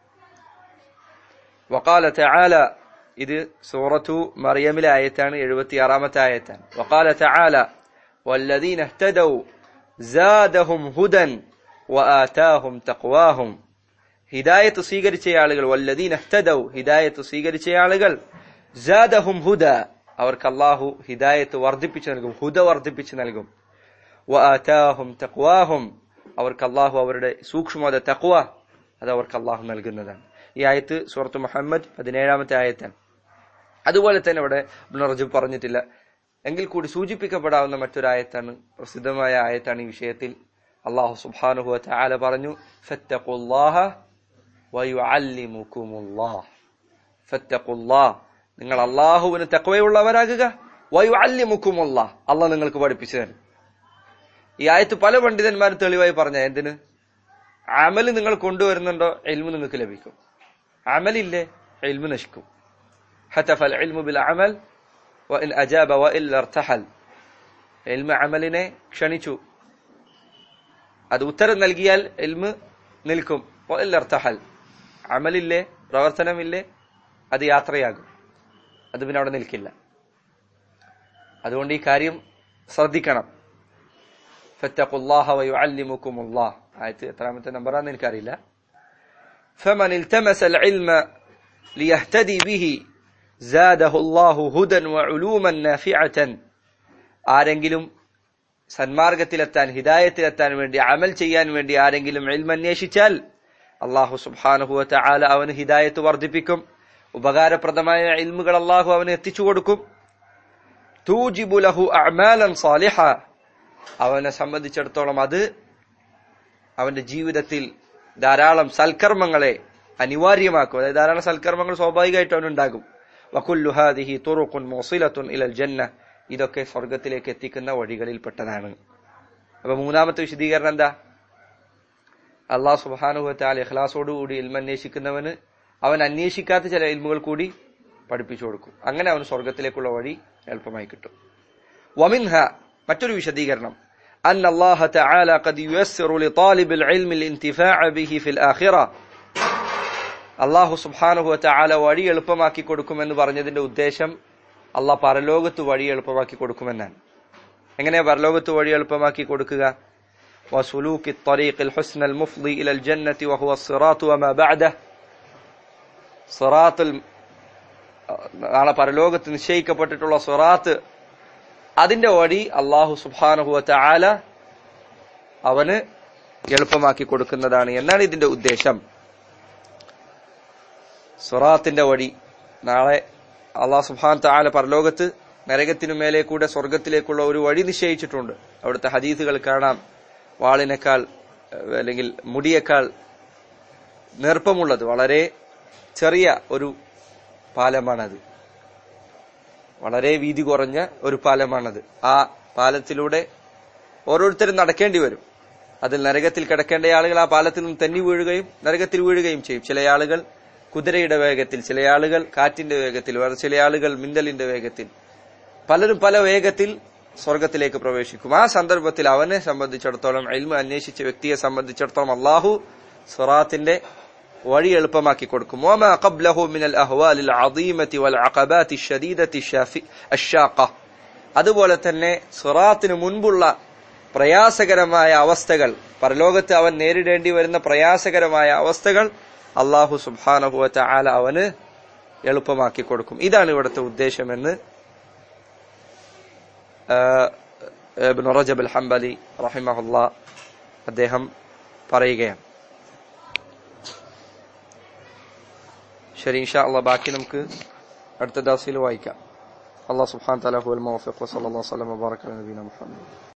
വക്കാല തആല ഇത് സൂറത്തു മറിയമിലെ ആയത്താണ് എഴുപത്തിയാറാമത്തെ ആയത്താണ് വക്കാല തആല والذين اهتدوا زادهم هدى وآتاهم تقواهم ഹിദായത്ത് സ്വീകരിച്ച ആളുകൾ വല്ലദീൻ അഹ്തദൗ ഹിദായത്ത് സ്വീകരിച്ച ആളുകൾ ജാദഹും ഹുദ അവർക്ക് അള്ളാഹു ഹിദായത്ത് വർദ്ധിപ്പിച്ചു നൽകും ഹുദ വർദ്ധിപ്പിച്ചു നൽകും വആതാഹും തഖ്വാഹും അവർക്ക് അള്ളാഹു അവരുടെ സൂക്ഷ്മത തഖ്വ അത് അവർക്ക് അള്ളാഹു നൽകുന്നതാണ് ഈ ആയത്ത് സൂറത്ത് മുഹമ്മദ് പതിനേഴാമത്തെ ആയത്താണ് അതുപോലെ തന്നെ ഇവിടെ റജബ് പറഞ്ഞിട്ടില്ല എങ്കിൽ കൂടി സൂചിപ്പിക്കപ്പെടാവുന്ന മറ്റൊരായത്താണ് പ്രസിദ്ധമായ ആയത്താണ് ഈ വിഷയത്തിൽ അള്ളാഹു സുബ്ഹാനഹു വതആല പറഞ്ഞു ഫത്തഖുല്ലാഹ വയുഅല്ലിമുകുമുല്ലാഹ് ഫത്തഖുല്ലാഹ് നിങ്ങൾ അള്ളാഹുവിന് തക്വയുള്ളവരാകുക വയുഅല്ലിമുകുമുല്ലാഹ് അള്ളാഹ് നിങ്ങൾക്ക് പഠിപ്പിച്ചു തരും ഈ ആയത്ത് പല പണ്ഡിതന്മാരും തെളിവായി പറഞ്ഞ എന്തിന് അമല് നിങ്ങൾ കൊണ്ടുവരുന്നുണ്ടോ എൽമു നിങ്ങൾക്ക് ലഭിക്കും അമലില്ലേ എൽമു നശിക്കും ഹതഫൽ ഇൽമു ബിൽ അമൽ വഇൻ അജാബ വഇല്ല ഇർതഹൽ എൽമു അമലിനെ ക്ഷണിച്ചു അത് ഉത്തരം നൽകിയാൽ എൽമ് നിൽക്കും വഇല്ല ഇർതഹൽ അമലില്ലേ പ്രവർത്തനമില്ലേ അത് യാത്രയാകും അത് പിന്നെ അവിടെ നിൽക്കില്ല അതുകൊണ്ട് ഈ കാര്യം ശ്രദ്ധിക്കണം ഫത്തഖുല്ലാഹ വയുഅല്ലിമുകുമുല്ലാഹ് ആയത്ത് എത്രാമത്തെ നമ്പറാന്ന് എനിക്കറിയില്ല فمن التمس العلم ليهتدي به زاده الله هدى وعلوما نافعة ആരെങ്കിലും സന്മാർഗത്തിലെത്താൻ ഹിദായത്തിലെത്താൻ വേണ്ടി അമൽ ചെയ്യാൻ വേണ്ടി ആരെങ്കിലും ഇൽമ അന്വേഷിച്ചാൽ അള്ളാഹു സുബ്ഹാനഹു വതആല അവന് ഹിദായത്ത് വർദ്ധിപ്പിക്കും ഉപകാരപ്രദമായ ഇൽമുകൾ അള്ളാഹു അവന് എത്തിച്ചു കൊടുക്കും തൂജിബു ലഹു അഅമാലൻ സാലിഹ അവനെ സംബന്ധിച്ചിടത്തോളം അത് അവന്റെ ജീവിതത്തിൽ ധാരാളം സൽക്കർമ്മങ്ങളെ അനിവാര്യമാക്കും അതായത് ധാരാളം സൽക്കർമ്മങ്ങൾ സ്വാഭാവികമായിട്ടും അവനുണ്ടാകും വകുല്ലു ഹാദിഹി തുറുഖുൻ മുസിലത്തുൻ ഇലൽ ജന്ന ഇതൊക്കെ സ്വർഗത്തിലേക്ക് എത്തിക്കുന്ന വഴികളിൽപ്പെട്ടതാണ് അപ്പൊ മൂന്നാമത്തെ വിശദീകരണം എന്താ അള്ളാഹു സുബാനുഭവത്താൽ ഇഖ്ലാസോടുകൂടി ഇൽമ അന്വേഷിക്കുന്നവന് അവൻ അന്വേഷിക്കാത്ത ചില ഇൽമുകൾ കൂടി പഠിപ്പിച്ചു കൊടുക്കും അങ്ങനെ അവന് സ്വർഗത്തിലേക്കുള്ള വഴി എളുപ്പമായി കിട്ടും വമിൻഹ മറ്റൊരു വിശദീകരണം أن الله تعالى قد ييسر لطالب العلم الانتفاع به في الآخرة അള്ളാഹു സുബാനുഹു ചാല വഴി എളുപ്പമാക്കി കൊടുക്കുമെന്ന് പറഞ്ഞതിന്റെ ഉദ്ദേശം അള്ളാഹ് പരലോകത്ത് വഴി എളുപ്പമാക്കി കൊടുക്കുമെന്നാണ് എങ്ങനെയാ പരലോകത്ത് വഴി എളുപ്പമാക്കി കൊടുക്കുക وسلوك الطريق الحسن المفضي إلى الجنة وهو الصراط وما بعده صراط നാളെ പരലോകത്ത് നിശ്ചയിക്കപ്പെട്ടിട്ടുള്ള സ്വറാത്ത് അതിന്റെ വഴി അള്ളാഹു സുബാനുഹുവ ചാല അവന് എളുപ്പമാക്കി കൊടുക്കുന്നതാണ് എന്നാണ് ഇതിന്റെ ഉദ്ദേശം സ്വറാത്തിന്റെ വഴി നാളെ അള്ളാഹു സുബാൻ താല പരലോകത്ത് നരകത്തിനു മേലെ കൂടെ സ്വർഗത്തിലേക്കുള്ള ഒരു വഴി നിശ്ചയിച്ചിട്ടുണ്ട് അവിടുത്തെ ഹദീസുകൾ കാണാം വാളിനേക്കാൾ അല്ലെങ്കിൽ മുടിയേക്കാൾ നേർപ്പമുള്ളത് വളരെ ചെറിയ ഒരു പാലമാണത് വളരെ വീതി കുറഞ്ഞ ഒരു പാലമാണത് ആ പാലത്തിലൂടെ ഓരോരുത്തരും നടക്കേണ്ടി വരും അതിൽ നരകത്തിൽ കിടക്കേണ്ട ആളുകൾ ആ പാലത്തിൽ നിന്ന് തെന്നി വീഴുകയും നരകത്തിൽ വീഴുകയും ചെയ്യും ചില ആളുകൾ കുതിരയുടെ വേഗത്തിൽ ചില ആളുകൾ കാറ്റിന്റെ വേഗത്തിൽ വേറെ ചില ആളുകൾ മിന്നലിന്റെ വേഗത്തിൽ പലരും പല വേഗത്തിൽ സ്വർഗത്തിലേക്ക് പ്രവേശിക്കും ആ സന്ദർഭത്തിൽ അവനെ സംബന്ധിച്ചിടത്തോളം എൽമ അന്വേഷിച്ച വ്യക്തിയെ സംബന്ധിച്ചിടത്തോളം അള്ളാഹു സ്വറാത്തിന്റെ വഴി എളുപ്പമാക്കി കൊടുക്കും وما قبله من الاهوال العظيمه والعقبات الشديده الشاقه അതുപോലെ തന്നെ സ്വറാത്തിന് മുൻപുള്ള പ്രയാസകരമായ അവസ്ഥകൾ പരലോകത്ത് അവൻ നേരിടേണ്ടി വരുന്ന പ്രയാസകരമായ അവസ്ഥകൾ അള്ളാഹു സുബാനഹുവ ചാല അവന് എളുപ്പമാക്കി കൊടുക്കും ഇതാണ് ഇവിടുത്തെ ഉദ്ദേശമെന്ന് റജബ് അൽ ഹംബലി റഹിമഹുല്ല അദ്ദേഹം പറയുകയാണ് ശരി ഇൻഷാ അള്ളാഹ് ബാക്കി നമുക്ക് അടുത്ത ദാസിൽ വായിക്കാം അള്ളാഹ് സുബ്ഹാനഹു വ തആല ഹുവൽ മുവഫിഖ് വസല്ലല്ലാഹു അലൈഹി വസല്ലം വബറക അല നബീന മുഹമ്മദ്